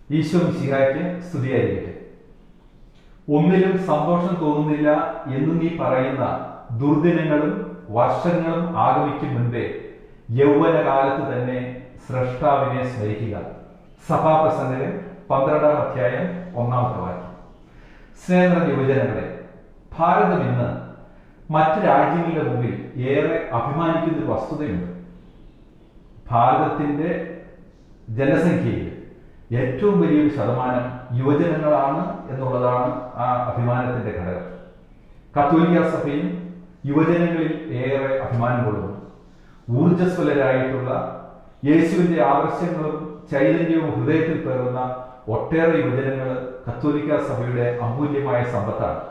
ഈശോ മിശിഹായ്ക്ക് സ്തുതിയായിരിക്കട്ടെ ഒന്നിലും സന്തോഷം തോന്നുന്നില്ല എന്ന് നീ പറയുന്ന ദുർദിനങ്ങളും വർഷങ്ങളും ആഗമിക്കും മുൻപേ യൗവനകാലത്ത് തന്നെ സ്രഷ്ടാവിനെ സ്മരിക്കുക സഭാപ്രസംഗകൻ പന്ത്രണ്ടാം അധ്യായം ഒന്നാമത്തെ വാക്യം സ്നേഹ യുവജനങ്ങളെ ഭാരതം ഇന്ന് മറ്റ് രാജ്യങ്ങളുടെ മുമ്പിൽ ഏറെ അഭിമാനിക്കുന്ന ഒരു വസ്തുതയുണ്ട് ഭാരതത്തിന്റെ ജനസംഖ്യയിൽ ഏറ്റവും വലിയൊരു ശതമാനം യുവജനങ്ങളാണ് എന്നുള്ളതാണ് ആ അഭിമാനത്തിന്റെ ഘടകം കത്തോലിക്ക സഭയും യുവജനങ്ങളിൽ ഏറെ അഭിമാനം കൊള്ളുന്നു ഊർജ്ജസ്വലരായിട്ടുള്ള യേശുവിന്റെ ആദർശങ്ങളും ചൈതന്യവും ഹൃദയത്തിൽ പേറുന്ന ഒട്ടേറെ യുവജനങ്ങൾ കത്തോലിക്ക സഭയുടെ അമൂല്യമായ സമ്പത്താണ്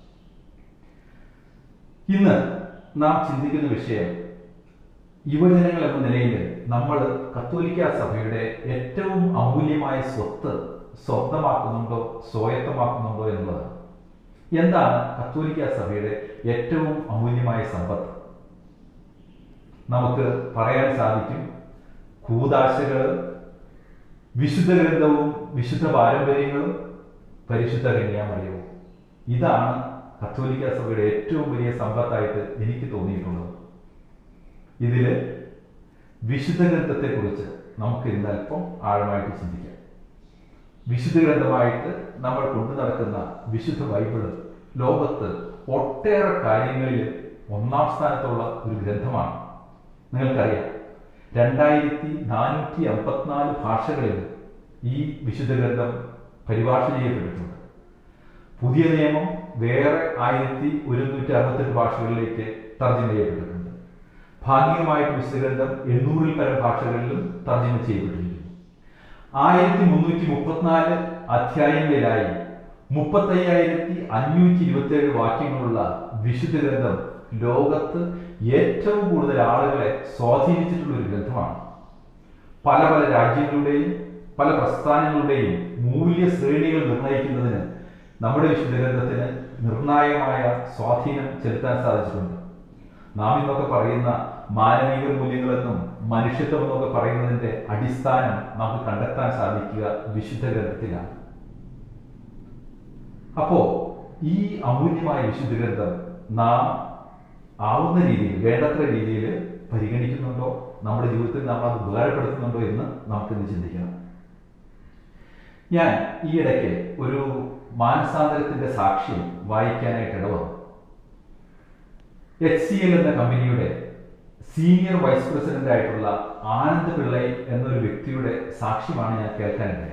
ഇന്ന് നാം ചിന്തിക്കുന്ന വിഷയം യുവജനങ്ങൾ എന്ന നിലയിൽ നമ്മൾ കത്തോലിക്ക സഭയുടെ ഏറ്റവും അമൂല്യമായ സ്വത്ത് സ്വന്തമാക്കുന്നുണ്ടോ സ്വായത്തമാക്കുന്നുണ്ടോ എന്നുള്ളതാണ് എന്താണ് കത്തോലിക്ക സഭയുടെ ഏറ്റവും അമൂല്യമായ സമ്പത്ത് നമുക്ക് പറയാൻ സാധിക്കും കൂതാശകൾ വിശുദ്ധ ഗ്രന്ഥവും വിശുദ്ധ പാരമ്പര്യങ്ങളും പരിശുദ്ധ കന്യാമറിയവും ഇതാണ് കത്തോലിക്ക സഭയുടെ ഏറ്റവും വലിയ സമ്പത്തായിട്ട് എനിക്ക് തോന്നിയിട്ടുള്ളത് ഇതില് വിശുദ്ധ ഗ്രന്ഥത്തെക്കുറിച്ച് നമുക്ക് ഇന്ന് അല്പം ആഴമായിട്ട് ചിന്തിക്കാം വിശുദ്ധ ഗ്രന്ഥമായിട്ട് നമ്മൾ കൊണ്ടു നടക്കുന്ന വിശുദ്ധ ബൈബിള് ലോകത്ത് ഒട്ടേറെ കാര്യങ്ങളിൽ ഒന്നാം സ്ഥാനത്തുള്ള ഒരു ഗ്രന്ഥമാണ് നിങ്ങൾക്കറിയാം രണ്ടായിരത്തി നാനൂറ്റി അമ്പത്തിനാല് ഭാഷകളിൽ ഈ വിശുദ്ധ ഗ്രന്ഥം പരിഭാഷ ചെയ്യപ്പെട്ടിട്ടുണ്ട് പുതിയ നിയമം വേറെ ആയിരത്തി ഒരുന്നൂറ്റി അറുപത്തെട്ട് ഭാഷകളിലേക്ക് തർജ്ജമ ചെയ്യപ്പെട്ടിട്ടുണ്ട് ഭാഗികമായിട്ട് വിശുദ്ധഗ്രന്ഥം എണ്ണൂറിൽ പരം ഭാഷകളിലും തർജ്ജമ ചെയ്യപ്പെട്ടിരിക്കുന്നു ആയിരത്തി മുന്നൂറ്റി മുപ്പത്തിനാല് അധ്യായങ്ങളിലായി മുപ്പത്തയ്യായിരത്തി അഞ്ഞൂറ്റി ഇരുപത്തി ഏഴ് വാക്യങ്ങളുള്ള വിശുദ്ധ ഗ്രന്ഥം ലോകത്ത് ഏറ്റവും കൂടുതൽ ആളുകളെ സ്വാധീനിച്ചിട്ടുള്ള ഒരു ഗ്രന്ഥമാണ് പല പല രാജ്യങ്ങളുടെയും പല പ്രസ്ഥാനങ്ങളുടെയും മൂല്യ ശ്രേണികൾ നിർണ്ണയിക്കുന്നതിന് നമ്മുടെ വിശുദ്ധ ഗ്രന്ഥത്തിന് നിർണായകമായ സ്വാധീനം ചെലുത്താൻ സാധിച്ചിട്ടുണ്ട് നാം ഇന്നൊക്കെ പറയുന്ന മാനവിക മൂല്യങ്ങളെന്നും മനുഷ്യത്വം എന്നൊക്കെ പറയുന്നതിന്റെ അടിസ്ഥാനം നമുക്ക് കണ്ടെത്താൻ സാധിക്കുക വിശുദ്ധ ഗ്രന്ഥത്തിലാണ് അപ്പോ ഈ അമൂല്യമായ വിശുദ്ധ ഗ്രന്ഥം നാം ആവുന്ന രീതിയിൽ വേണ്ടത്ര രീതിയിൽ പരിഗണിക്കുന്നുണ്ടോ നമ്മുടെ ജീവിതത്തിൽ നാം അത് ഉപകാരപ്പെടുത്തുന്നുണ്ടോ എന്ന് നമുക്കിന്ന് ചിന്തിക്കണം ഞാൻ ഈ ഇടയ്ക്ക് ഒരു മാനസാന്തരത്തിന്റെ സാക്ഷ്യം വായിക്കാനായിട്ട് ഇടവന്നു എച്ച് സി എൽ എന്ന കമ്പനിയുടെ സീനിയർ വൈസ് പ്രസിഡന്റ് ആയിട്ടുള്ള ആനന്ദ് പിള്ളൈ എന്നൊരു വ്യക്തിയുടെ സാക്ഷ്യമാണ് ഞാൻ കേൾക്കാനിടയായത്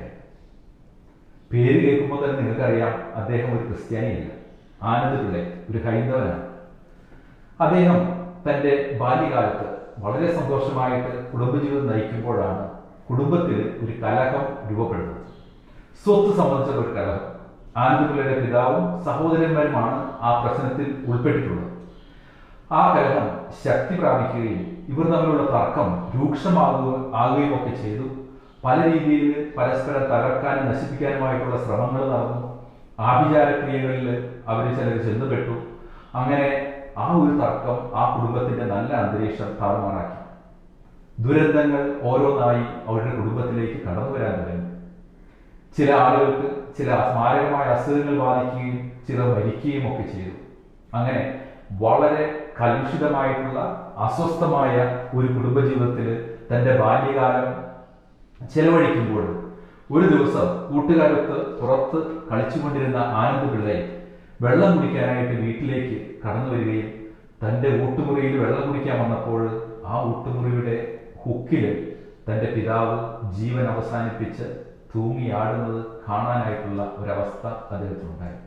പേര് കേൾക്കുമ്പോൾ തന്നെ നിങ്ങൾക്കറിയാം അദ്ദേഹം ഒരു ക്രിസ്ത്യാനിയല്ല ആനന്ദ് പിള്ളൈ ഒരു ഹൈന്ദവനാണ് അദ്ദേഹം തന്റെ ബാല്യകാലത്ത് വളരെ സന്തോഷമായിട്ട് കുടുംബജീവിതം നയിക്കുമ്പോഴാണ് കുടുംബത്തിൽ ഒരു കലഹം രൂപപ്പെടുന്നത് സ്വത്ത് സംബന്ധിച്ച ഒരു കലഹം ആനന്ദപിള്ളയുടെ പിതാവും സഹോദരന്മാരുമാണ് ആ പ്രശ്നത്തിൽ ഉൾപ്പെട്ടിട്ടുള്ളത് ആ കലഹം ശക്തി പ്രാപിക്കുകയും ഇവർ തമ്മിലുള്ള തർക്കം രൂക്ഷമാകുകയും ആകുകയും ഒക്കെ ചെയ്തു പല രീതിയിൽ പരസ്പരം തകർക്കാനും നശിപ്പിക്കാനുമായിട്ടുള്ള ശ്രമങ്ങൾ നടന്നു ആഭിചാരക്രിയകളിൽ അവർ ചിലർ ചെന്നുപെട്ടു അങ്ങനെ ആ ഒരു തർക്കം ആ കുടുംബത്തിന്റെ നല്ല അന്തരീക്ഷം താറുമാറാക്കി ദുരന്തങ്ങൾ ഓരോന്നായി അവരുടെ കുടുംബത്തിലേക്ക് കടന്നു വരാൻ തുടങ്ങി ചില ആളുകൾക്ക് ചില മാരകമായ അസുഖങ്ങൾ ബാധിക്കുകയും ചിലർ മരിക്കുകയും ഒക്കെ ചെയ്തു അങ്ങനെ വളരെ കലുഷിതമായിട്ടുള്ള അസ്വസ്ഥമായ ഒരു കുടുംബജീവിതത്തിൽ തന്റെ ബാല്യകാലം ചെലവഴിക്കുമ്പോൾ ഒരു ദിവസം കൂട്ടുകാരത്ത് പുറത്ത് കളിച്ചുകൊണ്ടിരുന്ന ആനന്ദ് പിള്ളയെ വെള്ളം കുടിക്കാനായിട്ട് വീട്ടിലേക്ക് കടന്നു വരികയും തന്റെ ഊട്ടുമുറിയിൽ വെള്ളം കുടിക്കാൻ വന്നപ്പോൾ ആ ഊട്ടുമുറിയുടെ ഹുക്കില് തന്റെ പിതാവ് ജീവൻ അവസാനിപ്പിച്ച് തൂങ്ങിയാടുന്നത് കാണാനായിട്ടുള്ള ഒരവസ്ഥ അദ്ദേഹത്തിനുണ്ടായി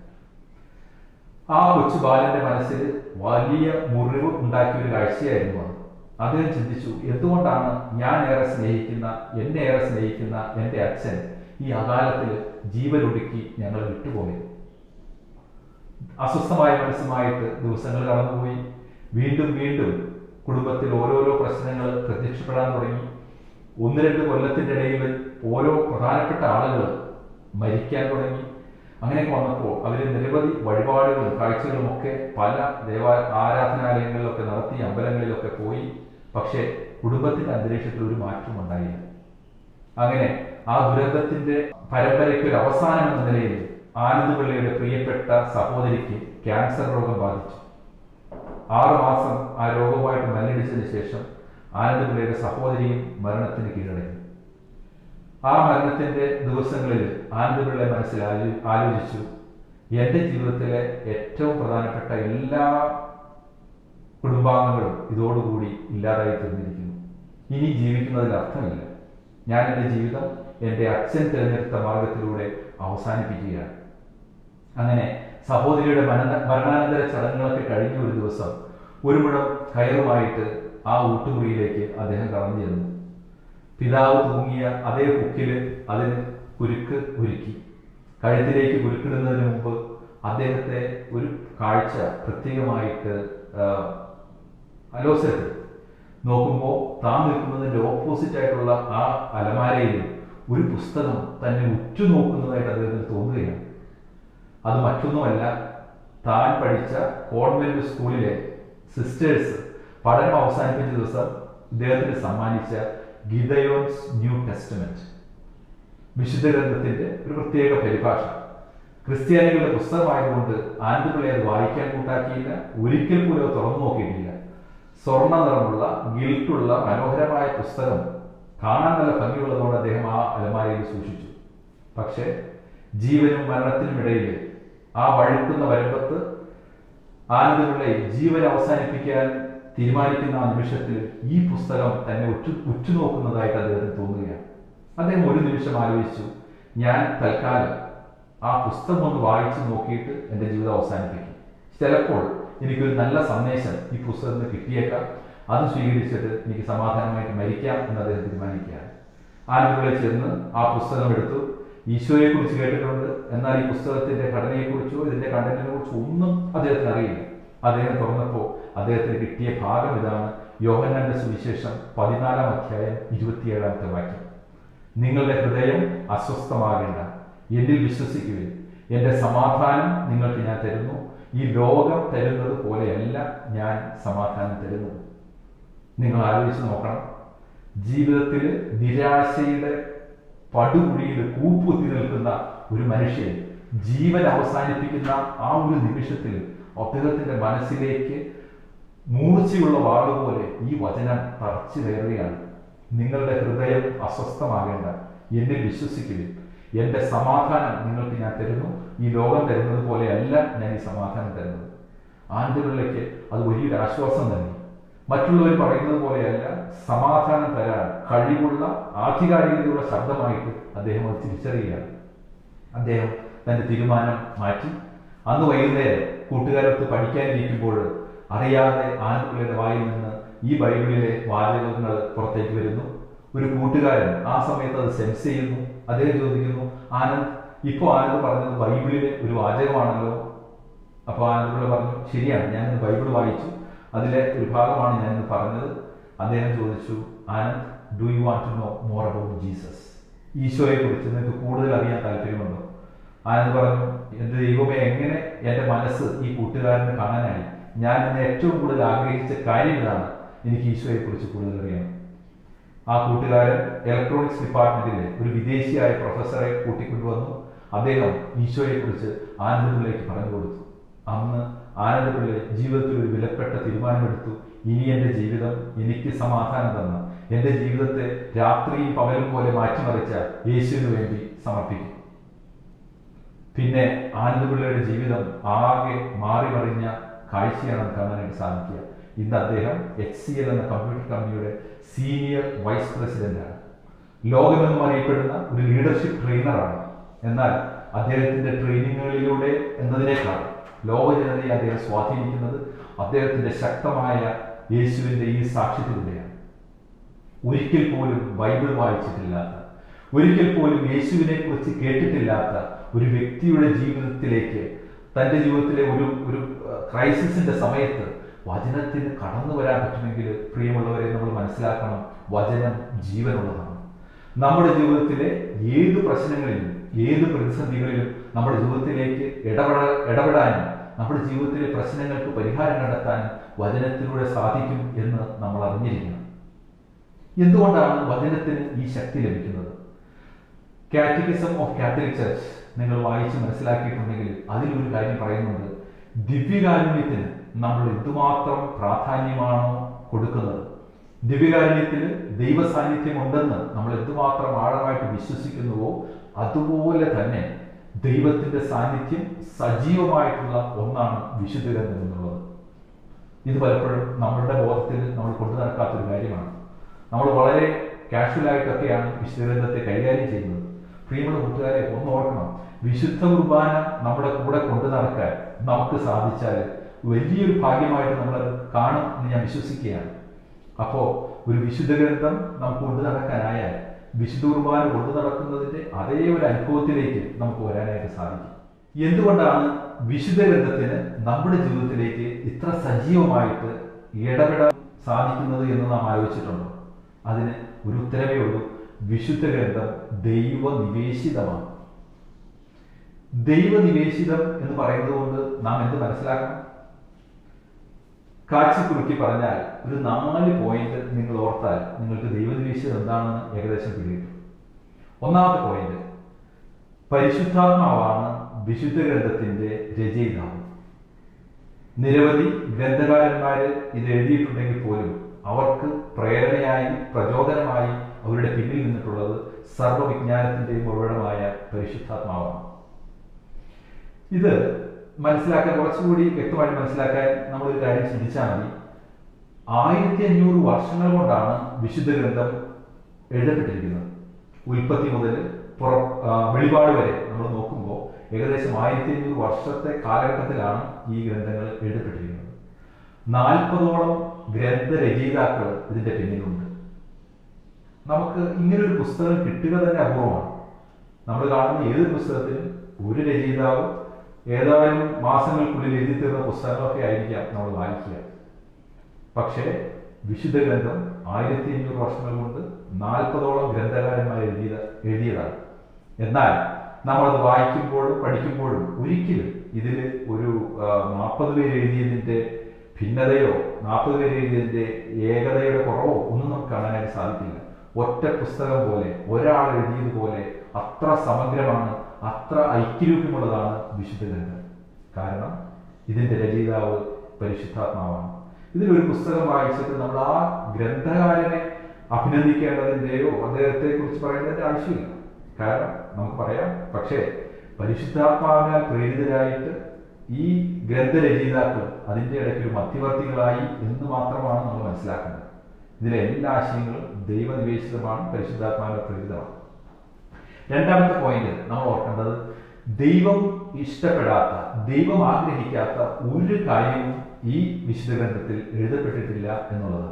ആ കൊച്ചു ബാലന്റെ മനസ്സിൽ വലിയ മുറിവ് ഉണ്ടാക്കിയ ഒരു കാഴ്ചയായിരുന്നു അത് അദ്ദേഹം ചിന്തിച്ചു എന്തുകൊണ്ടാണ് ഞാൻ ഏറെ സ്നേഹിക്കുന്ന എന്നെ ഏറെ സ്നേഹിക്കുന്ന എൻ്റെ അച്ഛൻ ഈ അകാലത്തിൽ ജീവനൊടുക്കി ഞങ്ങളെ വിട്ടുപോയത് അസ്വസ്ഥമായ മനസ്സുമായിട്ട് ദിവസങ്ങൾ കടന്നുപോയി വീണ്ടും വീണ്ടും കുടുംബത്തിൽ ഓരോരോ പ്രശ്നങ്ങൾ പ്രത്യക്ഷപ്പെടാൻ തുടങ്ങി ഒന്ന് രണ്ട് കൊല്ലത്തിന്റെ ഇടയിൽ ഓരോ പ്രധാനപ്പെട്ട ആളുകൾ മരിക്കാൻ തുടങ്ങി അങ്ങനെയൊക്കെ വന്നപ്പോൾ അവർ നിരവധി വഴിപാടുകളും കാഴ്ചകളും ഒക്കെ പല ദേവാ ആരാധനാലയങ്ങളിലൊക്കെ നടത്തി അമ്പലങ്ങളിലൊക്കെ പോയി പക്ഷേ കുടുംബത്തിന്റെ അന്തരീക്ഷത്തിൽ ഒരു മാറ്റം ഉണ്ടായില്ല അങ്ങനെ ആ ദുരന്തത്തിന്റെ പരമ്പരയ്ക്ക് ഒരു അവസാനം എന്ന നിലയിൽ ആനന്ദപിള്ളയുടെ പ്രിയപ്പെട്ട സഹോദരിക്ക് ക്യാൻസർ രോഗം ബാധിച്ചു ആറു മാസം ആ രോഗവുമായിട്ട് മല്ലടിച്ചതിന് ശേഷം ആനന്ദപിള്ളയുടെ സഹോദരിയും മരണത്തിന് കീഴടങ്ങി ആ മരണത്തിന്റെ ദിവസങ്ങളിൽ ആനന്ദപിള്ള മനസ്സിൽ ആലോ- ആലോചിച്ചു എൻ്റെ ജീവിതത്തിലെ ഏറ്റവും പ്രധാനപ്പെട്ട എല്ലാ കുടുംബാംഗങ്ങളും ഇതോടുകൂടി ഇല്ലാതായി തീർന്നിരിക്കുന്നു ഇനി ജീവിക്കുന്നതിൽ അർത്ഥമില്ല ഞാൻ എൻ്റെ ജീവിതം എൻ്റെ അച്ഛൻ തിരഞ്ഞെടുത്ത മാർഗത്തിലൂടെ അവസാനിപ്പിക്കുകയാണ് അങ്ങനെ സഹോദരിയുടെ മരണ മരണാനന്തര ചടങ്ങുകളൊക്കെ കഴിഞ്ഞ ഒരു ദിവസം ഒരു മുഴം കയറുമായിട്ട് ആ ഊട്ടുമുറിയിലേക്ക് അദ്ദേഹം കടന്നു ചെന്നു പിതാവ് തൂങ്ങിയ അതേ ഹുക്കിൽ അതിന് കുരുക്ക് ഒരുക്കി കഴുത്തിലേക്ക് കുരുക്കിടുന്നതിന് മുമ്പ് അദ്ദേഹത്തെ ഒരു കാഴ്ച പ്രത്യേകമായിട്ട് ആ, അലോസരത്തിൽ നോക്കുമ്പോൾ താൻ നിൽക്കുന്നതിന്റെ ഓപ്പോസിറ്റ് ആയിട്ടുള്ള ആ അലമാരയിൽ ഒരു പുസ്തകം തന്നെ ഉറ്റുനോക്കുന്നതായിട്ട് അദ്ദേഹത്തിന് തോന്നുകയാണ് അത് മറ്റൊന്നുമല്ല താൻ പഠിച്ച കോൺവെന്റ് സ്കൂളിലെ സിസ്റ്റേഴ്സ് പഠനം അവസാനിപ്പിച്ച ദിവസം ഇദ്ദേഹത്തിന് സമ്മാനിച്ച ഗിതയോൻസ് ന്യൂ ടെസ്റ്റമെന്റ് വിശുദ്ധ ഗ്രന്ഥത്തിന്റെ ഒരു പ്രത്യേക പരിഭാഷ ക്രിസ്ത്യാനികളുടെ പുസ്തകമായതുകൊണ്ട് ആനന്ദപിള്ളയെ അത് വായിക്കാൻ കൂട്ടാക്കിയില്ല ഒരിക്കൽ പോലും അത് തുറന്നു നോക്കിയിട്ടില്ല സ്വർണ്ണ നിറമുള്ള ഗിൽട്ടുള്ള മനോഹരമായ പുസ്തകം കാണാൻ നല്ല ഭംഗിയുള്ളതുകൊണ്ട് അദ്ദേഹം ആ അലമാരയിൽ സൂക്ഷിച്ചു പക്ഷേ ജീവനും മരണത്തിനും ഇടയിൽ ആ വഴുക്കുന്ന വരമ്പത്ത് ആനന്ദപിള്ളയെ ജീവൻ അവസാനിപ്പിക്കാൻ തീരുമാനിക്കുന്ന ആ നിമിഷത്തിൽ ഈ പുസ്തകം തന്നെ ഉറ്റു ഉറ്റുനോക്കുന്നതായിട്ട് അദ്ദേഹത്തിന് തോന്നുകയാണ് അദ്ദേഹം ഒരു നിമിഷം ആലോചിച്ചു ഞാൻ തൽക്കാലം ആ പുസ്തകം ഒന്ന് വായിച്ചു നോക്കിയിട്ട് എൻ്റെ ജീവിതം അവസാനിപ്പിക്കും ചിലപ്പോൾ എനിക്കൊരു നല്ല സന്ദേശം ഈ പുസ്തകത്തിൽ നിന്ന് കിട്ടിയേക്കാം അത് സ്വീകരിച്ചിട്ട് എനിക്ക് സമാധാനമായിട്ട് മരിക്കാം എന്ന് അദ്ദേഹം തീരുമാനിക്കുകയാണ് ആനന്ദപിള്ള ചെന്ന് ആ പുസ്തകം എടുത്തു ഈശോയെ കുറിച്ച് കേട്ടിട്ടുണ്ട് എന്നാൽ ഈ പുസ്തകത്തിന്റെ ഘടനയെക്കുറിച്ചോ ഇതിന്റെ കണ്ടന്റിനെ കുറിച്ചോ ഒന്നും അദ്ദേഹത്തിന് അറിയില്ല അദ്ദേഹം തുറന്നപ്പോൾ അദ്ദേഹത്തിന് കിട്ടിയ ഭാഗം ഇതാണ് യോഹന്നാന്റെ സുവിശേഷം പതിനാലാം അധ്യായം ഇരുപത്തിയേഴാമത്തെ വാക്യം നിങ്ങളുടെ ഹൃദയം അസ്വസ്ഥമാകേണ്ട എന്നിൽ വിശ്വസിക്കുവിൻ എന്റെ സമാധാനം നിങ്ങൾക്ക് ഞാൻ തരുന്നു ഈ ലോകം തരുന്നത് പോലെയല്ല ഞാൻ സമാധാനം തരുന്നത് നിങ്ങൾ ആലോചിച്ച് നോക്കണം ജീവിതത്തിൽ നിരാശയുടെ പടുകുഴിയിൽ കൂപ്പുത്തി നിൽക്കുന്ന ഒരു മനുഷ്യൻ ജീവൻ അവസാനിപ്പിക്കുന്ന ആ ഒരു നിമിഷത്തിൽ അദ്ദേഹത്തിന്റെ മനസ്സിലേക്ക് മൂർച്ചയുള്ള വാളുപോലെ ഈ വചനം തറച്ചു കയറുകയാണ് നിങ്ങളുടെ ഹൃദയം അസ്വസ്ഥമാകേണ്ട എന്നിൽ വിശ്വസിക്കുവിൻ എന്റെ സമാധാനം നിങ്ങൾക്ക് ഞാൻ തരുന്നു ഈ ലോകം തരുന്നത് പോലെയല്ല ഞാൻ ഈ സമാധാനം തരുന്നത് ആനന്ദപിള്ളയ്ക്ക് അത് വലിയൊരു ആശ്വാസം നൽകി മറ്റുള്ളവർ പറയുന്നത് പോലെയല്ല സമാധാനം തരാൻ കഴിവുള്ള ആധികാരികതയുള്ള ശബ്ദമായിട്ട് അദ്ദേഹം അത് തിരിച്ചറിയുകയാണ് അദ്ദേഹം തന്റെ തീരുമാനം മാറ്റി അന്ന് വൈകുന്നേരം കൂട്ടുകാരൊത്ത് പഠിക്കാനിരിക്കുമ്പോൾ അറിയാതെ ആനന്ദപിള്ളയുടെ വായിൽ നിന്ന് ഈ ബൈബിളിലെ വാചകങ്ങൾ പുറത്തേക്ക് വരുന്നു ഒരു കൂട്ടുകാരൻ ആ സമയത്ത് അത് സെൻസ് ചെയ്യുന്നു അദ്ദേഹം ചോദിക്കുന്നു ആനന്ദ് ഇപ്പോൾ ആനന്ദ് പറഞ്ഞത് ബൈബിളിലെ ഒരു വാചകമാണല്ലോ അപ്പോൾ ആനന്ദപിള്ള പറഞ്ഞു ശരിയാണ് ഞാൻ ഇന്ന് ബൈബിൾ വായിച്ചു അതിലെ ഒരു ഭാഗമാണ് ഞാൻ ഇന്ന് പറഞ്ഞത് അദ്ദേഹം ചോദിച്ചു Anand do you want to know more about Jesus ഈശോയെ കുറിച്ച് നിങ്ങൾക്ക് കൂടുതൽ അറിയാൻ താല്പര്യമുണ്ടോ ആനന്ദ് പറഞ്ഞു എന്റെ ദൈവമേ എങ്ങനെ എൻ്റെ മനസ്സ് ഈ കൂട്ടുകാരനെ കാണാനായി ഞാൻ ഇന്ന് ഏറ്റവും കൂടുതൽ ആഗ്രഹിച്ച കാര്യം ഇതാണ് എനിക്ക് ഈശോയെ കുറിച്ച് കൂടുതൽ അറിയണം ആ കൂട്ടുകാരൻ ഇലക്ട്രോണിക്സ് ഡിപ്പാർട്ട്മെന്റിലെ ഒരു വിദേശിയായ പ്രൊഫസറെ കൂട്ടിക്കൊണ്ടുവന്നു അദ്ദേഹം ഈശോയെ കുറിച്ച് ആനന്ദപിള്ളയ്ക്ക് പറഞ്ഞു കൊടുത്തു അന്ന് ആനന്ദപിള്ള ജീവിതത്തിൽ ഒരു വിലപ്പെട്ട തീരുമാനമെടുത്തു ഇനി എൻ്റെ ജീവിതം എനിക്ക് സമാധാനം തന്ന എൻ്റെ ജീവിതത്തെ രാത്രിയും പകലും പോലെ മാറ്റിമറിച്ച യേശുവിന് വേണ്ടി സമർപ്പിക്കും പിന്നെ ആനന്ദപിള്ളയുടെ ജീവിതം ആകെ മാറി മറിഞ്ഞ കാഴ്ചയാണ് നമുക്ക് കാണാനായിട്ട് സാധിക്കുക ഇന്ന് അദ്ദേഹം എച്ച് സി എൽ എന്ന കമ്പ്യൂട്ടർ കമ്പനിയുടെ സീനിയർ വൈസ് പ്രസിഡന്റാണ് ലോകമെന്നും അറിയപ്പെടുന്ന ഒരു ലീഡർഷിപ്പ് ട്രെയിനറാണ് എന്നാൽ അദ്ദേഹത്തിന്റെ ട്രെയിനിങ്ങുകളിലൂടെ എന്നതിനേക്കാൾ ലോക ജനതയെ അദ്ദേഹം സ്വാധീനിക്കുന്നത് അദ്ദേഹത്തിന്റെ ശക്തമായ യേശുവിന്റെ ഈ സാക്ഷ്യത്തിലൂടെയാണ് ഒരിക്കൽ പോലും ബൈബിൾ വായിച്ചിട്ടില്ലാത്ത ഒരിക്കൽ പോലും യേശുവിനെ കുറിച്ച് കേട്ടിട്ടില്ലാത്ത ഒരു വ്യക്തിയുടെ ജീവിതത്തിലേക്ക് തന്റെ ജീവിതത്തിലെ ഒരു ഒരു ക്രൈസിസിന്റെ സമയത്ത് വചനത്തിന് കടന്നു വരാൻ പറ്റുമെങ്കിൽ പ്രിയമുള്ളവരെ നമ്മൾ മനസ്സിലാക്കണം വചനം ജീവനുള്ളതാണ് നമ്മുടെ ജീവിതത്തിലെ ഏത് പ്രശ്നങ്ങളിലും ഏത് പ്രതിസന്ധികളിലും നമ്മുടെ ജീവിതത്തിലേക്ക് ഇടപെട ഇടപെടാനും നമ്മുടെ ജീവിതത്തിലെ പ്രശ്നങ്ങൾക്ക് പരിഹാരം കണ്ടെത്താനും വചനത്തിലൂടെ സാധിക്കും എന്ന് നമ്മൾ അറിഞ്ഞിരിക്കണം എന്തുകൊണ്ടാണ് വചനത്തിന് ഈ ശക്തി ലഭിക്കുന്നത് കാറ്റഗിസം ഓഫ് കാത്തലിക് ചർച്ച് നിങ്ങൾ വായിച്ച് മനസ്സിലാക്കിയിട്ടുണ്ടെങ്കിൽ അതിലൊരു കാര്യം പറയുന്നുണ്ട് ദിവ്യകാരുണ്യത്തിന് നമ്മൾ എന്തുമാത്രം പ്രാധാന്യമാണോ കൊടുക്കുന്നത് ദിവ്യകാരുണ്യത്തിൽ ദൈവ സാന്നിധ്യം ഉണ്ടെന്ന് നമ്മൾ എന്തുമാത്രം ആഴമായിട്ട് വിശ്വസിക്കുന്നുവോ അതുപോലെ തന്നെ ദൈവത്തിന്റെ സാന്നിധ്യം സജീവമായിട്ടുള്ള ഒന്നാണ് വിശുദ്ധഗ്രന്ഥം എന്നുള്ളത് ഇത് പലപ്പോഴും നമ്മളുടെ ബോധത്തിൽ നമ്മൾ കൊണ്ടു നടക്കാത്തൊരു കാര്യമാണ് നമ്മൾ വളരെ കാഷ്വലായിട്ടൊക്കെയാണ് വിശുദ്ധഗ്രന്ഥത്തെ കൈകാര്യം ചെയ്യുന്നത് പ്രിയമുള്ള കൂട്ടുകാരെ ഒന്ന് ഓർക്കണം വിശുദ്ധ കുർബാന നമ്മുടെ കൂടെ കൊണ്ടു നടക്കാൻ നമുക്ക് സാധിച്ചാൽ വലിയൊരു ഭാഗ്യമായിട്ട് നമ്മളത് കാണും എന്ന് ഞാൻ വിശ്വസിക്കുകയാണ് അപ്പോൾ ഒരു വിശുദ്ധ ഗ്രന്ഥം നമുക്ക് കൊണ്ടു നടക്കാനായാൽ വിശുദ്ധ കുർബാന കൊണ്ടു നടക്കുന്നതിന്റെ അതേ ഒരു അനുഭവത്തിലേക്ക് നമുക്ക് വരാനായിട്ട് സാധിക്കും എന്തുകൊണ്ടാണ് വിശുദ്ധ ഗ്രന്ഥത്തിന് നമ്മുടെ ജീവിതത്തിലേക്ക് ഇത്ര സജീവമായിട്ട് ഇടപെടാൻ സാധിക്കുന്നത് എന്ന് നാം ആലോചിച്ചിട്ടുണ്ടോ അതിന് ഒരു ഉത്തരവേ ഉള്ളൂ വിശുദ്ധ ഗ്രന്ഥം ദൈവനിവേശിതമാണ് ദൈവനിവേശിതം എന്ന് പറയുന്നത് കൊണ്ട് നാം എന്ത് മനസ്സിലാക്കണം കാച്ചി കുറുക്കി പറഞ്ഞാൽ ഒരു നാല് പോയിന്റ് നിങ്ങൾ ഓർത്താൽ നിങ്ങൾക്ക് ദൈവനിവേശിതം എന്താണെന്ന് ഏകദേശം പിടികിട്ടും ഒന്നാമത്തെ പോയിന്റ് പരിശുദ്ധാത്മാവാണ് വിശുദ്ധ ഗ്രന്ഥത്തിന്റെ രചയിതാവ് നിരവധി ഗ്രന്ഥകാരന്മാര് ഇത് എഴുതിയിട്ടുണ്ടെങ്കിൽ പോലും അവർക്ക് പ്രേരണയായി പ്രചോദനമായി അവരുടെ പിന്നിൽ നിന്നിട്ടുള്ളത് സർവ്വവിജ്ഞാനത്തിന്റെയും ഉറവിടമായ പരിശുദ്ധാത്മാവാണ് ഇത് മനസ്സിലാക്കാൻ കുറച്ചുകൂടി വ്യക്തമായിട്ട് മനസ്സിലാക്കാൻ നമ്മളൊരു കാര്യം ചിന്തിച്ചാൽ മതി ആയിരത്തി അഞ്ഞൂറ് വർഷങ്ങൾ കൊണ്ടാണ് വിശുദ്ധ ഗ്രന്ഥം എഴുതപ്പെട്ടിരിക്കുന്നത് ഉൽപ്പത്തി മുതൽ പുറ ആ, വെളിപാട് വരെ നമ്മൾ നോക്കുമ്പോൾ ഏകദേശം ആയിരത്തി അഞ്ഞൂറ് വർഷത്തെ കാലഘട്ടത്തിലാണ് ഈ ഗ്രന്ഥങ്ങൾ എഴുതപ്പെട്ടിരിക്കുന്നത് നാൽപ്പതോളം ഗ്രന്ഥരചയിതാക്കൾ ഇതിന്റെ പിന്നിലുണ്ട് നമുക്ക് ഇങ്ങനൊരു പുസ്തകം കിട്ടുക തന്നെ അപൂർവമാണ് നമ്മൾ കാണുന്ന ഏതൊരു പുസ്തകത്തിനും ഒരു രചയിതാവ് ഏതാനും മാസങ്ങൾക്കുള്ളിൽ എഴുതി തീർന്ന പുസ്തകങ്ങളൊക്കെ ആയിരിക്കാം നമ്മൾ വായിക്കുക പക്ഷേ വിശുദ്ധ ഗ്രന്ഥം ആയിരത്തി അഞ്ഞൂറ് വർഷങ്ങൾ കൊണ്ട് നാൽപ്പതോളം ഗ്രന്ഥകാരന്മാർ എഴുതിയ എഴുതിയതാണ് എന്നാൽ നമ്മൾ അത് വായിക്കുമ്പോഴും പഠിക്കുമ്പോഴും ഒരിക്കലും ഇതിൽ ഒരു നാൽപ്പത് പേര് എഴുതിയതിന്റെ ഭിന്നതയോ നാൽപ്പത് പേര് എഴുതിയതിന്റെ ഏകതയുടെ കുറവോ ഒന്നും നമുക്ക് കാണാനായിട്ട് സാധിക്കില്ല ഒറ്റ പുസ്തകം പോലെ ഒരാൾ എഴുതിയതുപോലെ അത്ര സമഗ്രമാണ് അത്ര ഐക്യരൂപ്യമുള്ളതാണ് വിശുദ്ധ ഗ്രന്ഥം കാരണം ഇതിന്റെ രചയിതാവ് പരിശുദ്ധാത്മാവാണ് ഇതിലൊരു പുസ്തകം വായിച്ചിട്ട് നമ്മൾ ആ ഗ്രന്ഥകാരനെ അഭിനന്ദിക്കേണ്ടതിൻ്റെയോ അദ്ദേഹത്തെ കുറിച്ച് പറയേണ്ടതിന്റെ ആവശ്യമില്ല കാരണം നമുക്ക് പറയാം പക്ഷേ പരിശുദ്ധാത്മാവിനാൽ പ്രേരിതരായിട്ട് ഈ ഗ്രന്ഥരചയിതാക്കൾ അതിൻ്റെ ഇടയ്ക്ക് ഒരു മധ്യവർത്തികളായി എന്ന് മാത്രമാണ് നമ്മൾ മനസ്സിലാക്കുന്നത് ഇതിലെ എല്ലാ ആശയങ്ങളും ദൈവനിവേശിതമാണ് പരിശുദ്ധാത്മാവിനെ പ്രേരിതമാണ് രണ്ടാമത്തെ പോയിന്റ് നമ്മൾ ഓർക്കേണ്ടത് ദൈവം ഇഷ്ടപ്പെടാത്ത ദൈവം ആഗ്രഹിക്കാത്ത ഒരു കാര്യവും ഈ വിശുദ്ധ ഗ്രന്ഥത്തിൽ എഴുതപ്പെട്ടിട്ടില്ല എന്നുള്ളതാണ്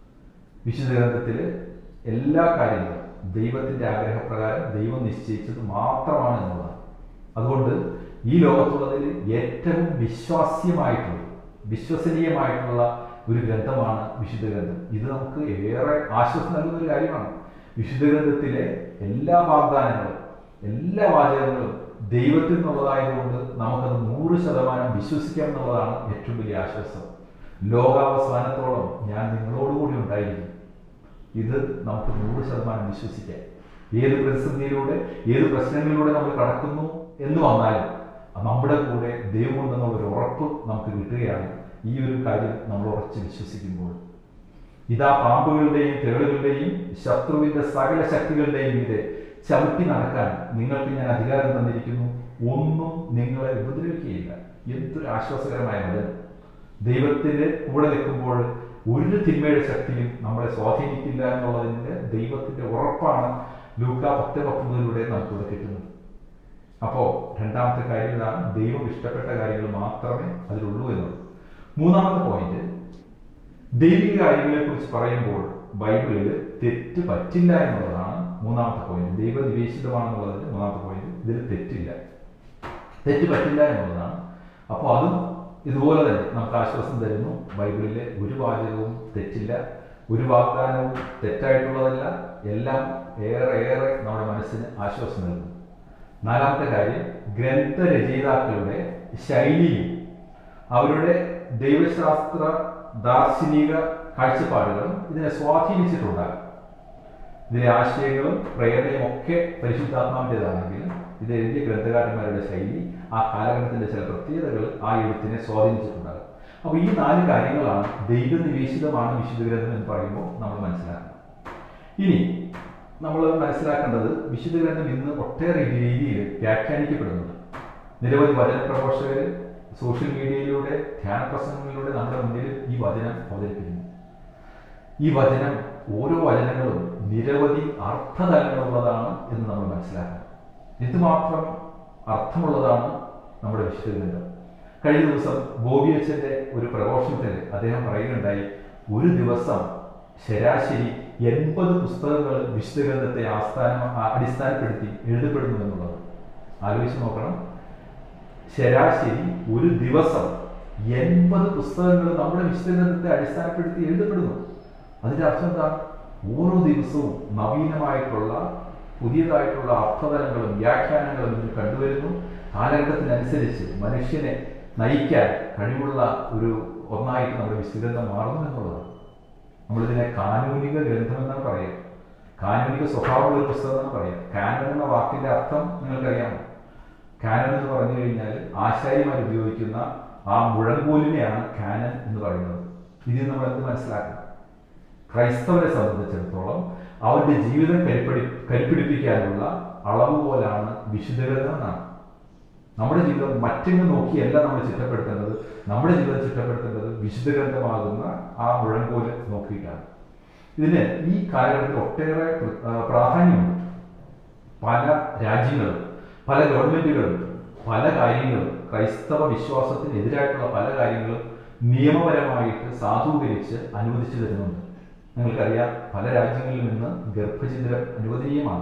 വിശുദ്ധ ഗ്രന്ഥത്തിൽ എല്ലാ കാര്യങ്ങളും ദൈവത്തിന്റെ ആഗ്രഹപ്രകാരം ദൈവം നിശ്ചയിച്ചത് മാത്രമാണ് എന്നുള്ളതാണ് അതുകൊണ്ട് ഈ ലോകത്തുള്ളതിൽ ഏറ്റവും വിശ്വാസ്യമായിട്ടുള്ള വിശ്വസനീയമായിട്ടുള്ള ഒരു ഗ്രന്ഥമാണ് വിശുദ്ധ ഗ്രന്ഥം ഇത് നമുക്ക് ഏറെ ആശ്വാസം നൽകുന്ന ഒരു കാര്യമാണ് വിശുദ്ധ ഗ്രന്ഥത്തിലെ എല്ലാ വാഗ്ദാനങ്ങളും എല്ലാ വാചകങ്ങളും ദൈവത്തിൽ നിന്നുള്ളതായതുകൊണ്ട് നമുക്കത് നൂറ് ശതമാനം വിശ്വസിക്കാം എന്നുള്ളതാണ് ഏറ്റവും വലിയ ആശ്വാസം ലോകാവസാനത്തോളം ഞാൻ നിങ്ങളോടുകൂടി ഉണ്ടായിരിക്കും ഇത് നമുക്ക് നൂറ് ശതമാനം വിശ്വസിക്കാം ഏത് പ്രതിസന്ധിയിലൂടെ ഏത് പ്രശ്നങ്ങളിലൂടെ നമ്മൾ കടക്കുന്നു എന്ന് വന്നാലും നമ്മുടെ കൂടെ ദൈവമുണ്ടെന്നുള്ള ഒരു ഉറപ്പ് നമുക്ക് കിട്ടുകയാണ് ഈ ഒരു കാര്യം നമ്മൾ ഉറച്ച് വിശ്വസിക്കുമ്പോൾ ഇതാ പാമ്പുകളുടെയും തേളുകളുടെയും ശത്രുവിന്റെ സകല ശക്തികളുടെയും മീതെ ചവിട്ടി നടക്കാൻ നിങ്ങൾക്ക് ഞാൻ അധികാരം തന്നിരിക്കുന്നു ഒന്നും നിങ്ങളെ ഉപദ്രവിക്കുകയില്ല എന്തൊരു ആശ്വാസകരമായ വചനം ദൈവത്തിന്റെ കൂടെ നിൽക്കുമ്പോൾ ഒരു തിന്മയുടെ ശക്തിയും നമ്മളെ സ്വാധീനിക്കില്ല എന്നുള്ളതിന്റെ ദൈവത്തിന്റെ ഉറപ്പാണ് ലൂക്ക പത്ത് പത്തൊമ്പതിലൂടെ നമുക്കിവിടെ കിട്ടുന്നത് അപ്പോ രണ്ടാമത്തെ കാര്യം ഇതാണ് ദൈവം ഇഷ്ടപ്പെട്ട കാര്യങ്ങൾ മാത്രമേ അതിലുള്ളൂ എന്നുള്ളൂ മൂന്നാമത്തെ പോയിന്റ് ദൈവിക കാര്യങ്ങളെ കുറിച്ച് പറയുമ്പോൾ ബൈബിളിൽ തെറ്റ് പറ്റില്ല എന്നുള്ളതാണ് മൂന്നാമത്തെ പോയിന്റ് ദൈവനിവേശിതമാണെന്നുള്ളതിന് മൂന്നാമത്തെ പോയിന്റ് ഇതിൽ തെറ്റില്ല തെറ്റ് പറ്റില്ല എന്നുള്ളതാണ് അപ്പോൾ അതും ഇതുപോലെ തന്നെ നമുക്ക് ആശ്വാസം തരുന്നു ബൈബിളിലെ ഒരു വാചകവും തെറ്റില്ല ഒരു വാഗ്ദാനവും തെറ്റായിട്ടുള്ളതല്ല എല്ലാം ഏറെ ഏറെ നമ്മുടെ മനസ്സിന് ആശ്വാസം നൽകുന്നു നാലാമത്തെ കാര്യം ഗ്രന്ഥരചയിതാക്കളുടെ ശൈലിയും അവരുടെ ദൈവശാസ്ത്ര ദാർശനിക കാഴ്ചപ്പാടുകളും ഇതിനെ സ്വാധീനിച്ചിട്ടുണ്ടാകും ഇതിലെ ആശയങ്ങളും പ്രേരണയും ഒക്കെ പരിശുദ്ധാത്മാവിൻ്റെതാണെങ്കിലും ഇത് എഴുതിയ ഗ്രന്ഥകാരന്മാരുടെ ശൈലി ആ കാലഘട്ടത്തിന്റെ ചില പ്രത്യേകതകൾ ആ എഴുത്തിനെ സ്വാധീനിച്ചിട്ടുണ്ടാകും അപ്പോൾ ഈ നാല് കാര്യങ്ങളാണ് ദൈവനിവേശിതമാണ് വിശുദ്ധ ഗ്രന്ഥം എന്ന് പറയുമ്പോൾ നമ്മൾ മനസ്സിലാക്കണം ഇനി നമ്മൾ മനസ്സിലാക്കേണ്ടത് വിശുദ്ധ ഗ്രന്ഥം ഇന്ന് ഒട്ടേറെ രീതിയിൽ വ്യാഖ്യാനിക്കപ്പെടുന്നുണ്ട് നിരവധി വചന പ്രഘോഷകർ സോഷ്യൽ മീഡിയയിലൂടെ ധ്യാന പ്രസംഗങ്ങളിലൂടെ നമ്മുടെ മുന്നിൽ ഈ വചനം അവതരിപ്പിക്കുന്നു ഈ വചനം ഓരോ വചനങ്ങളും നിരവധി അർത്ഥതലങ്ങളുള്ളതാണ് എന്ന് നമ്മൾ മനസ്സിലാക്കണം എന്തുമാത്രം അർത്ഥമുള്ളതാണ് നമ്മുടെ വിശുദ്ധ ഗ്രന്ഥം കഴിഞ്ഞ ദിവസം ബോബി അച്ഛൻ്റെ ഒരു പ്രഘോഷണത്തിൽ അദ്ദേഹം പറയുകയുണ്ടായി ഒരു ദിവസം ശരാശരി എൺപത് പുസ്തകങ്ങൾ വിശുദ്ധ ഗ്രന്ഥത്തെ ആസ്ഥാനം ആ- അടിസ്ഥാനപ്പെടുത്തി എഴുതപ്പെടുന്നു എന്നുള്ളത് ആലോചിച്ച് നോക്കണം ശരാശരി ഒരു ദിവസം എൺപത് പുസ്തകങ്ങൾ നമ്മുടെ വിശുദ്ധ ഗ്രന്ഥത്തെ അടിസ്ഥാനപ്പെടുത്തി എഴുതപ്പെടുന്നു അതിന്റെ അർത്ഥം എന്താ ഓരോ ദിവസവും നവീനമായിട്ടുള്ള പുതിയതായിട്ടുള്ള അർത്ഥതലങ്ങളും വ്യാഖ്യാനങ്ങളും ഇതിൽ കണ്ടുവരുന്നു കാലഘട്ടത്തിനനുസരിച്ച് മനുഷ്യനെ നയിക്കാൻ കഴിവുള്ള ഒരു ഒന്നായിട്ട് നമ്മുടെ വിശുദ്ധ ഗ്രന്ഥം മാറുന്നു എന്നുള്ളതാണ് നമ്മളിതിനെ കാനൂനിക ഗ്രന്ഥം എന്നാണ് പറയുക കാനൂനിക സ്വഭാവമുള്ള ഒരു പുസ്തകം എന്നാണ് പറയുക കാനൻ എന്ന വാക്കിന്റെ അർത്ഥം നിങ്ങൾക്കറിയാമോ കാനൻ എന്ന് പറഞ്ഞു കഴിഞ്ഞാൽ ആശാരിമാർ ഉപയോഗിക്കുന്ന ആ മുഴങ്കോലിനെയാണ് കാനൻ എന്ന് പറയുന്നത് ഇതിൽ നമ്മൾ എന്ത് മനസ്സിലാക്കണം ക്രൈസ്തവരെ സംബന്ധിച്ചിടത്തോളം അവരുടെ ജീവിതം കരിപ്പടി കരിപ്പിടിപ്പിക്കാനുള്ള അളവ് പോലാണ് വിശുദ്ധ ഗ്രന്ഥം എന്നാണ് നമ്മുടെ ജീവിതം മറ്റെങ്ങും നോക്കിയല്ല നമ്മൾ ചിട്ടപ്പെടുത്തേണ്ടത് നമ്മുടെ ജീവിതം ചിട്ടപ്പെടുത്തേണ്ടത് വിശുദ്ധ ഗ്രന്ഥമാകുന്ന ആ മുഴങ്കോല് നോക്കിയിട്ടാണ് ഇതിന് ഈ കാലഘട്ടത്തിൽ ഒട്ടേറെ പ്ര- ആ, പ്രാധാന്യമുണ്ട് പല രാജ്യങ്ങളും പല ഗവൺമെന്റുകളും പല കാര്യങ്ങളും ക്രൈസ്തവ വിശ്വാസത്തിന് എതിരായിട്ടുള്ള പല കാര്യങ്ങളും നിയമപരമായിട്ട് സാധൂകരിച്ച് അനുവദിച്ചു തരുന്നുണ്ട് നിങ്ങൾക്കറിയാം പല രാജ്യങ്ങളിൽ നിന്ന് ഗർഭചിത്രം അനുവദനീയമാണ്